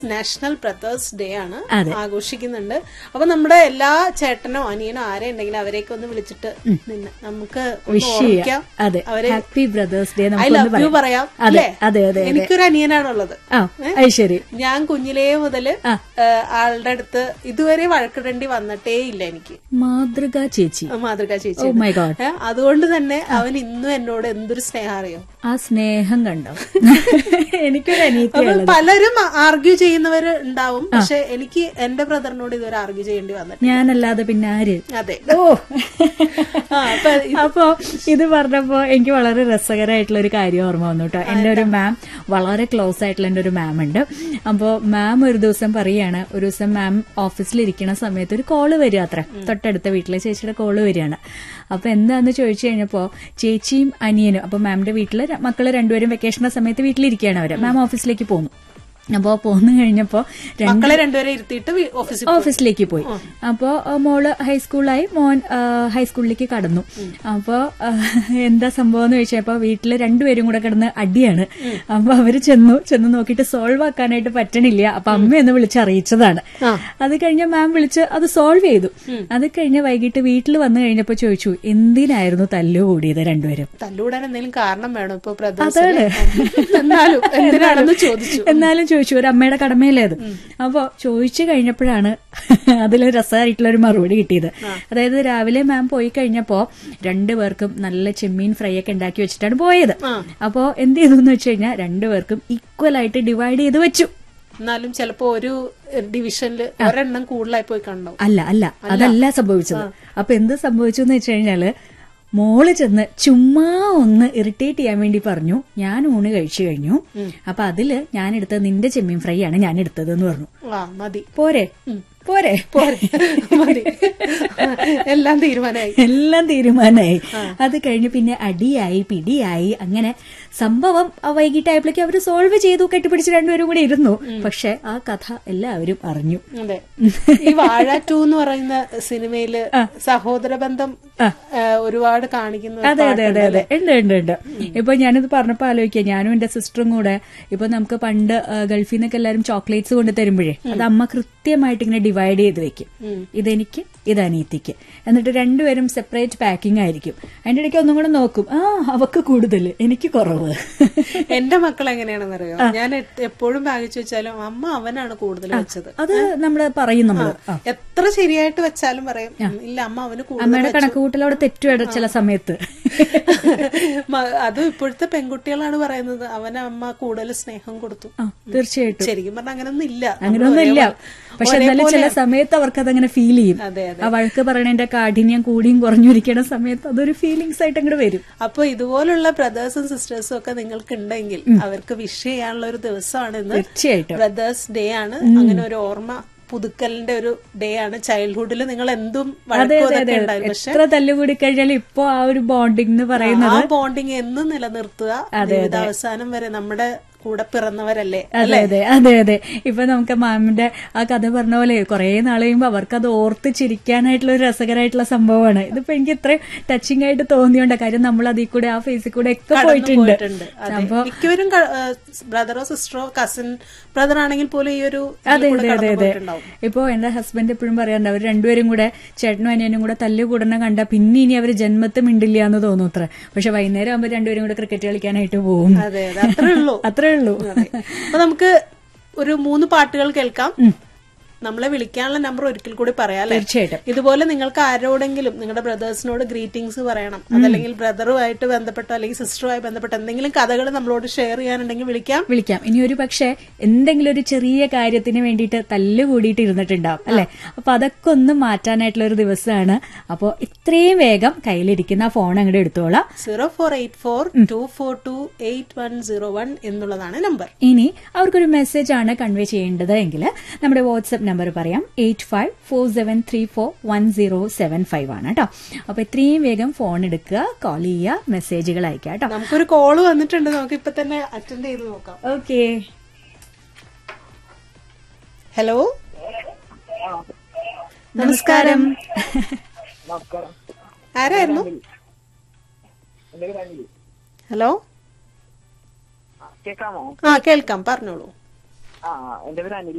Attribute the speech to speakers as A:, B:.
A: National brothers day ആണ്
B: അതെ.
A: ആഘോഷിക്കുന്നുണ്ട് അപ്പൊ നമ്മുടെ എല്ലാ ചേട്ടനോ അനിയനോ ആരെ ഉണ്ടെങ്കിലും അവരെയൊക്കെ ഒന്ന് വിളിച്ചിട്ട് നിന്നെ നമുക്ക് ഒന്ന്
B: വിഷ്
A: ഓർമ്മിക്കാം
B: ചെയ്യാം അതെ
A: അവരെ
B: ഹാപ്പി ബ്രദേഴ്സ് ഡേ
A: ഐ
B: നമുക്കൊന്ന്
A: ലവ് യു
B: പറയാം
A: പറയാം
B: അതെ
A: അല്ലേ
B: അതെ അതെ അതെ
A: എനിക്കൊരു അനിയനാണുള്ളത്
B: ആ അത് ശരി
A: ഞാൻ കുഞ്ഞിലേ മുതല്
B: ആ.
A: ഏഹ്, ആളുടെ അടുത്ത് ഇതുവരെ വഴക്കിടേണ്ടി വന്നിട്ടേ ഇല്ല എനിക്ക്
B: മാതൃക ചേച്ചി
A: മാതൃക
B: ഓ
A: ചേച്ചി
B: മൈ ഗോഡ്
A: ഏഹ്, അതുകൊണ്ട് തന്നെ അവൻ ഇന്നും എന്നോട് എന്തൊരു സ്നേഹം അറിയോ
B: ആ സ്നേഹം കണ്ടോ എനിക്കൊരു അനീതി
A: അപ്പൊ പലരും ആർഗ്യൂ ചെയ്യുന്നവര് ഉണ്ടാവും പക്ഷെ എനിക്ക് എന്റെ ബ്രദറിനോട് ഇതുവരെ ആർഗ്യൂ ചെയ്യേണ്ടി വന്നിട്ട്
B: ഞാനല്ലാതെ പിന്നെ ആര്
A: അതെ
B: ഓ
A: ആ, അപ്പൊ
B: അപ്പോ ഇത് പറഞ്ഞപ്പോ എനിക്ക് വളരെ രസകരമായിട്ടുള്ള ഒരു കാര്യം ഓർമ്മ വന്നു കേട്ടോ എന്റെ ഒരു മാം വളരെ ക്ലോസ് ആയിട്ടുള്ള എന്റെ ഒരു മാം ഉണ്ട് അപ്പോ മാം ഒരു ദിവസം പറയാണ് ഒരു ദിവസം മാം ഓഫീസിൽ ഇരിക്കുന്ന സമയത്ത് ഒരു കോള് വരിക അത്ര തൊട്ടടുത്ത വീട്ടിലെ ചേച്ചിയുടെ കോള് വരികയാണ് അപ്പൊ എന്താന്ന് ചോദിച്ചു കഴിഞ്ഞപ്പോ ചേച്ചിയും അനിയനും അപ്പൊ മാമിന്റെ വീട്ടില് ര- മക്കള് രണ്ടുപേരും വെക്കേഷന്റെ സമയത്ത് വീട്ടിലിരിക്കുകയാണ് അവര് മാം ഓഫീസിലേക്ക് പോന്നു അപ്പോ പോന്നു കഴിഞ്ഞപ്പോ രണ്ട്
A: മക്കളെ രണ്ടുപേരെ ഇരുത്തിയിട്ട് വി- ഓഫീസിൽ പോയി.
B: ഓഫീസിലേക്ക് പോയി അപ്പോ ആ, മോള് ഹൈസ്കൂളായി മോൻ ആ, ഹൈസ്കൂളിലേക്ക് കടന്നു അപ്പോ ആ, എന്താ സംഭവം എന്ന് ചോദിച്ചപ്പോ വീട്ടില് രണ്ടുപേരും കൂടെ കിടന്ന് അടിയാണ് അപ്പൊ അവര് ചെന്നു ചെന്ന് നോക്കിയിട്ട് സോൾവ് ആക്കാനായിട്ട് പറ്റണില്ല അപ്പൊ അമ്മയൊന്ന് വിളിച്ചറിയിച്ചതാണ് അത് കഴിഞ്ഞ മാം വിളിച്ച് അത് സോൾവ് ചെയ്തു അത് കഴിഞ്ഞ് വൈകിട്ട് വീട്ടിൽ വന്നു കഴിഞ്ഞപ്പോ ചോദിച്ചു എന്തിനായിരുന്നു തല്ലു കൂടിയത് രണ്ടുപേരും
A: തല്ലൂടാൻ എന്തെങ്കിലും കാരണം വേണം ഇപ്പൊ ബ്രദേഴ്സ് എന്നാലും എന്തിനാണെന്ന് ചോദിച്ചു
B: എന്നാലും ചോദിച്ചു ഒരു അമ്മയുടെ കടമയിലേ അത് അപ്പോ ചോദിച്ചു കഴിഞ്ഞപ്പോഴാണ് അതിൽ രസമായിട്ടുള്ള ഒരു മറുപടി കിട്ടിയത് അതായത് രാവിലെ മാം പോയി കഴിഞ്ഞപ്പോ രണ്ടുപേർക്കും നല്ല ചെമ്മീൻ ഫ്രൈ ഒക്കെ ഉണ്ടാക്കി വെച്ചിട്ടാണ് പോയത് അപ്പോ എന്ത് ചെയ്തു എന്ന് വെച്ച് കഴിഞ്ഞാൽ രണ്ടുപേർക്കും ഈക്വൽ ആയിട്ട് ഡിവൈഡ് ചെയ്ത് വെച്ചു
A: എന്നാലും ചിലപ്പോ ഒരു ഡിവിഷനിൽ ഒരെണ്ണം കൂടുതലായി പോയി കണ്ടോ
B: അല്ല അല്ല അതല്ല സംഭവിച്ചത് അപ്പൊ എന്ത് സംഭവിച്ചു എന്ന് വെച്ച് കഴിഞ്ഞാല് മോള് ചെന്ന് ചുമ്മാ ഒന്ന് ഇറിറ്റേറ്റ് ചെയ്യാൻ വേണ്ടി പറഞ്ഞു ഞാൻ ഊണ് കഴിച്ചു കഴിഞ്ഞു അപ്പൊ അതില് ഞാൻ എടുത്തത് നിന്റെ ചെമ്മീൻ ഫ്രൈ ആണ് ഞാൻ എടുത്തത് എന്ന് പറഞ്ഞു
A: ആ മതി
B: പോരെ പോരെ
A: പോരെ മതി എല്ലാം തീരുമാനമായി
B: എല്ലാം തീരുമാനമായി അത് കഴിഞ്ഞ് പിന്നെ അടിയായി പിടിയായി അങ്ങനെ സംഭവം ആ വൈകിട്ടായപ്പോഴേക്കും അവര് സോൾവ് ചെയ്തു കെട്ടിപ്പിടിച്ച് രണ്ടുപേരും കൂടെ ഇരുന്നു പക്ഷെ ആ കഥ എല്ലാവരും അറിഞ്ഞു
A: അതെ ഈ വാഴ ടു എന്ന് പറയുന്ന സിനിമയില് സഹോദര ബന്ധം ആ, ഒരുപാട് കാണിക്കുന്ന ഒരു
B: അതെ അതെ അതെ
A: പാട്ടുണ്ട്
B: അതെ ഉണ്ട് ഉണ്ട് ഉണ്ട് ഇപ്പൊ ഞാനിത് പറഞ്ഞപ്പോ ആലോചിക്കുക ഞാനും എന്റെ സിസ്റ്ററും കൂടെ ഇപ്പൊ നമുക്ക് പണ്ട് ആ, ഗൾഫിൽ നിന്നൊക്കെ എല്ലാവരും ചോക്ലേറ്റ്സ് കൊണ്ട് തരുമ്പോഴേ അത് അമ്മ കൃത്യമായിട്ട് ഇങ്ങനെ ഡിവൈഡ് ചെയ്ത് വെക്കും ഇതെനിക്ക് ഇത് അനിയത്തിക്ക് എന്നിട്ട് രണ്ടുപേരും സെപ്പറേറ്റ് പാക്കിംഗ് ആയിരിക്കും അതിന്റെ ഇടയ്ക്ക് ഒന്നും കൂടെ നോക്കും ആ അവക്ക് കൂടുതൽ എനിക്ക് കുറവ്
A: എന്റെ മക്കൾ എങ്ങനെയാണെന്ന് അറിയോ ഞാൻ എ- എപ്പോഴും ഭാഗിച്ചു വെച്ചാലും അമ്മ അവനാണ് കൂടുതൽ വെച്ചത്
B: അത് നമ്മള് പറയും നമ്മള് ആ.
A: എത്ര ശരിയായിട്ട് വെച്ചാലും പറയും "ഉം, ഇല്ല അമ്മ അവന് കൂടുതൽ
B: അമ്മയുടെ കണക്കുകൂട്ടലോടെ തെറ്റുവേട ചില സമയത്ത്
A: മ- അതും ഇപ്പോഴത്തെ പെൺകുട്ടികളാണ് പറയുന്നത് അവന് അമ്മ കൂടുതൽ സ്നേഹം കൊടുത്തു
B: ആ, തീർച്ചയായിട്ടും
A: ശരിക്കും പറഞ്ഞാൽ അങ്ങനൊന്നും ഇല്ല
B: അങ്ങനെയൊന്നും ഇല്ല പക്ഷെ എന്നാലും ചില സമയത്ത് അവർക്ക് അതങ്ങനെ ഫീൽ ചെയ്യും
A: അതെ,
B: ആ വഴക്ക് പറയണതിന്റെ കാഠിന്യം കൂടിയും കുറഞ്ഞിരിക്കണ സമയത്ത് അതൊരു ഫീലിങ്സ് ആയിട്ട് അങ്ങോട്ട് വരും
A: അപ്പൊ ഇതുപോലുള്ള ബ്രദേഴ്സും സിസ്റ്റേഴ്സും ഒക്കെ നിങ്ങൾക്ക് ഉണ്ടെങ്കിൽ അവർക്ക് വിഷ് ചെയ്യാനുള്ള ഒരു ദിവസമാണ് ഇന്ന്
B: തീർച്ചയായിട്ടും
A: ബ്രദേഴ്സ് ഡേ ആണ് അങ്ങനെ ഒരു ഓർമ്മ പുതുക്കലിന്റെ ഒരു ഡേ ആണ് ചൈൽഡ്ഹുഡിൽ നിങ്ങൾ എന്തും വഴക്കോ ഇതൊക്കെ ഉണ്ടായിരുന്നു പക്ഷെ
B: എത്ര തല്ലുകൂടി കഴിഞ്ഞാൽ ഇപ്പൊ ആ ഒരു ബോണ്ടിങ് എന്ന് പറയുന്നത്
A: ആ ബോണ്ടിങ് എന്നും നിലനിർത്തുക ജീവിതാവസാനം വരെ നമ്മുടെ കൂടെ പിറന്നവരല്ലേ
B: അതെ അതെ അതെ അതെ ഇപ്പൊ നമുക്ക് മാമിന്റെ ആ കഥ പറഞ്ഞ പോലെ കുറെ നാൾ കഴിയുമ്പോ അവർക്ക് അത് ഓർത്ത് ചിരിക്കാനായിട്ടുള്ള ഒരു രസകരമായിട്ടുള്ള സംഭവമാണ് ഇതിപ്പോ എനിക്ക് ഇത്ര ടച്ചിങ് ആയിട്ട് തോന്നിയോണ്ട കാര്യം നമ്മൾ അതിൽ കൂടെ ആ ഫേസിൽ കൂടെ ഒക്കെ പോയിട്ടുണ്ട്
A: പോയിട്ടുണ്ട് അതെ. മിക്കവരും ബ്രദറോ സിസ്റ്ററോ കസിൻ ബ്രദർ ആണെങ്കിൽ പോലും ഈ ഒരു ഇതിൽ
B: അതെ
A: കൂടെ
B: അതെ അതെ
A: കടന്നു
B: അതെ
A: പോയിട്ടുണ്ടാവും.
B: ഇപ്പൊ എന്റെ ഹസ്ബൻഡ് എപ്പോഴും പറയാറുണ്ട് അവർ രണ്ടുപേരും കൂടെ ചേട്ടനും അനിയനും കൂടെ തല്ല് കൂടണ കണ്ട പിന്നെ ഇനി അവർ ജന്മത്ത് മിണ്ടില്ല എന്ന് തോന്നും അത്ര പക്ഷെ വൈകുന്നേരം ആകുമ്പോൾ രണ്ടുപേരും കൂടെ ക്രിക്കറ്റ് കളിക്കാനായിട്ട് പോകും
A: അതെ അതെ അത്രേ ഉള്ളൂ
B: അത്രേ ഉള്ളൂ
A: അതെ. അപ്പൊ നമുക്ക് ഒരു മൂന്ന് പാട്ടുകൾ കേൾക്കാം നമ്മളെ വിളിക്കാനുള്ള നമ്പർ ഒരിക്കൽ കൂടി പറയാം അല്ലേ
B: തീർച്ചയായിട്ടും
A: ഇതുപോലെ നിങ്ങൾക്ക് ആരോടെങ്കിലും നിങ്ങളുടെ ബ്രദേഴ്സിനോട് ഗ്രീറ്റിംഗ്സ് പറയണം അതല്ലെങ്കിൽ ബ്രദറുമായിട്ട് ബന്ധപ്പെട്ടോ അല്ലെങ്കിൽ സിസ്റ്ററുമായി ബന്ധപ്പെട്ടോ എന്തെങ്കിലും കഥകൾ നമ്മളോട് ഷെയർ ചെയ്യാനുണ്ടെങ്കിൽ വിളിക്കാം
B: വിളിക്കാം ഇനി ഒരു പക്ഷെ എന്തെങ്കിലും ഒരു ചെറിയ കാര്യത്തിന് വേണ്ടിയിട്ട് തല്ല് കൂടിയിട്ട് ഇരുന്നിട്ടുണ്ടാവും അല്ലെ അപ്പൊ അതൊക്കെ ഒന്ന് മാറ്റാനായിട്ടുള്ള ഒരു ദിവസമാണ് അപ്പോ ഇത്രയും വേഗം കയ്യിലിരിക്കുന്ന ആ ഫോൺ അങ്ങോട്ട് എടുത്തോളാം
A: zero four eight four two four two eight one zero one എന്നുള്ളതാണ് നമ്പർ
B: ഇനി അവർക്കൊരു മെസ്സേജ് ആണ് കൺവേ ചെയ്യേണ്ടത് എങ്കിൽ നമ്മുടെ വാട്സ്ആപ്പ് നമ്പർ പറയാം eight five four seven three four one zero seven five ആണ് കേട്ടോ അപ്പൊ ഇത്രയും വേഗം ഫോൺ എടുക്കുക കോൾ ചെയ്യുക മെസ്സേജുകൾ അയക്കുക കേട്ടോ
A: നമുക്കൊരു കോള് വന്നിട്ടുണ്ട് നമുക്ക് ഇപ്പൊ തന്നെ അറ്റൻഡ് ചെയ്ത് നോക്കാം
B: ഓക്കെ
A: ഹലോ നമസ്കാരം
C: നമസ്കാരം
A: ആരായിരുന്നു
C: എന്റെ പേര് അനിൽ
A: ഹലോ
C: കേൾക്കാമോ
A: ആ കേൾക്കാം പറഞ്ഞോളൂ
C: ആ എന്റെ പേര് അനിൽ